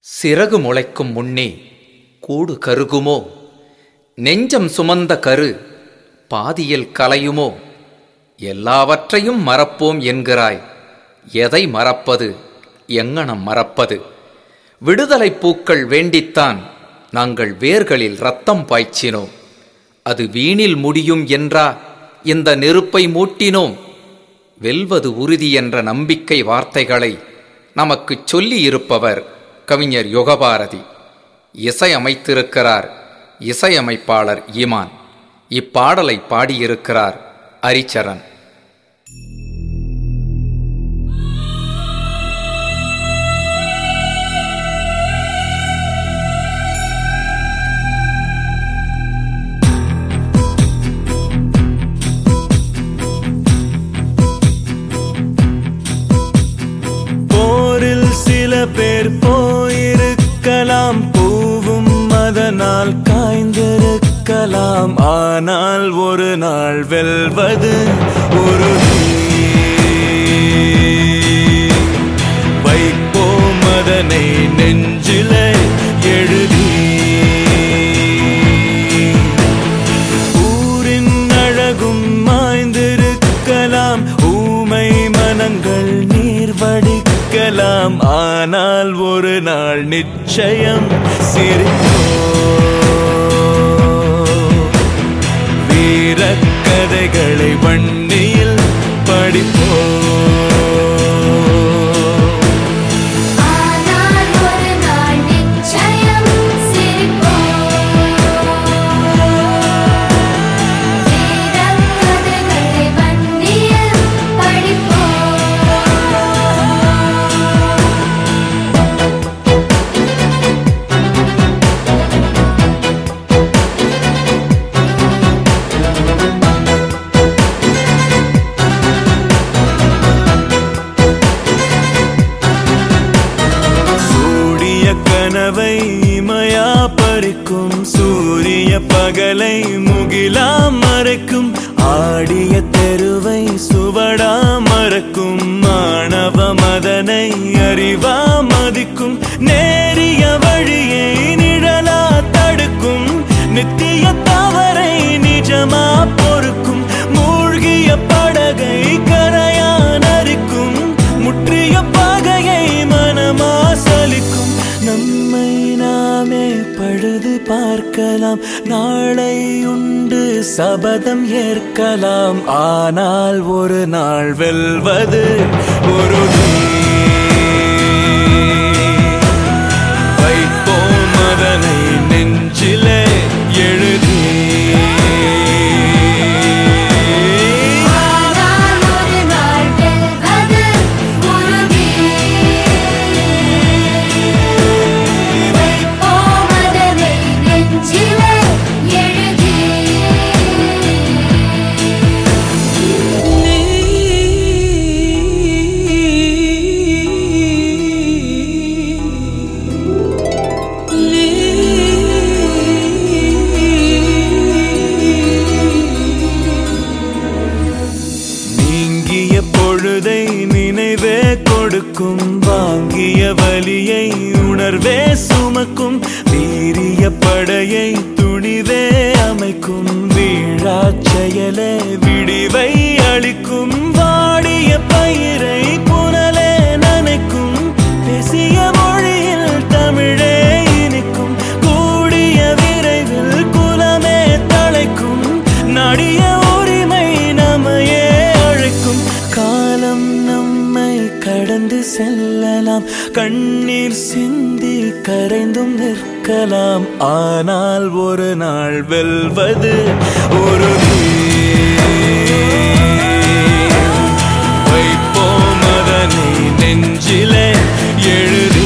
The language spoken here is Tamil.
சிறகு முளைக்கும் முன்னே கூடு கருகுமோ நெஞ்சம் சுமந்த கரு பாதியில் கலையுமோ எல்லாவற்றையும் மறப்போம் என்கிறாய் எதை மறப்பது எங்கனம் மறப்பது விடுதலைப் பூக்கள் வேண்டித்தான் நாங்கள் வேர்களில் ரத்தம் பாய்ச்சினோம் அது வீணில் முடியும் என்றா இந்த நெருப்பை மூட்டினோம் வெல்வது உறுதி என்ற நம்பிக்கை வார்த்தைகளை நமக்குச் சொல்லி இருப்பவர் கவிஞர் யுகபாரதி இசையமைத்திருக்கிறார் இசையமைப்பாளர் ஈமான் இப்பாடலை பாடியிருக்கிறார் அரிச்சரன் போரில் சில பேர் போயிருக்கலாம் பூவும் அதனால் காய்ந்திருக்கலாம் ஆனால் ஒரு நாள் வெல்வது உறுதி வைப்போம் அதனை நெஞ்சிலே எழுதி ஊரின் அழகும் மாய்ந்திருக்கலாம் ஊமை மனங்கள் நீர் வடிக்கலாம் ஆனால் ஒரு நாள் நிச்சயம் சிரிப்போ வீரக்கதைகளை வண்டியில் படிப்போ ஆனால் ஒரு நாள் நிச்சயம் சிரிப்போம் வீரக்கதைகளை வண்டியில் படிப்போம் சூடிய கனவை இமையா பறிக்கும் சூரிய பகலை முகிலா மறைக்கும் ஆடிய தெருவை சுவடா மறக்கும் மாணவ மதனை அறிவா மதிக்கும் நேரிய வழியை நிழலா தடுக்கும் நித்திய தவறை நிஜமா பொறுக்கும் மூழ்கிய படகை கரையா நரிக்கும் முற்றிய பகையை மனமா சலிக்கும் நம்மை நாமே பழுது பார்க்கலாம் நாளை உண்டு சபதம் ஏற்கலாம் ஆனால் ஒரு நாள் வெல்வது உறுதி வைப்போம் அதனை நெஞ்சிலே எழுதி ஆனால் ஒரு நாள் வெல்வது உறுதி வைப்போம் அதனை நெஞ்சிலே எழுதி நீங்கிய பொழுதை நினைவே கொடுக்கும் வாங்கிய வலியை உணர்வே சுமக்கும் வீரிய படையை துணிவே அமைக்கும் வீழா செயலே விடிவை அளிக்கும் வாடிய பயிரை புனலே நனைக்கும் பேசிய மொழியில் தமிழே இனிக்கும் கூடிய விரைவில் குலமே தழைக்கும் நாடிய உரிமை நம்மையே அழைக்கும் காலம் நம்மை கடந்து செல்லலாம் கண்ணீர் சிந்தி கரைந்தும் நிற்கலாம் ஆனால் ஒரு நாள் வெல்வது உறுதி வைப்போம் அதனை நெஞ்சிலே எழுதி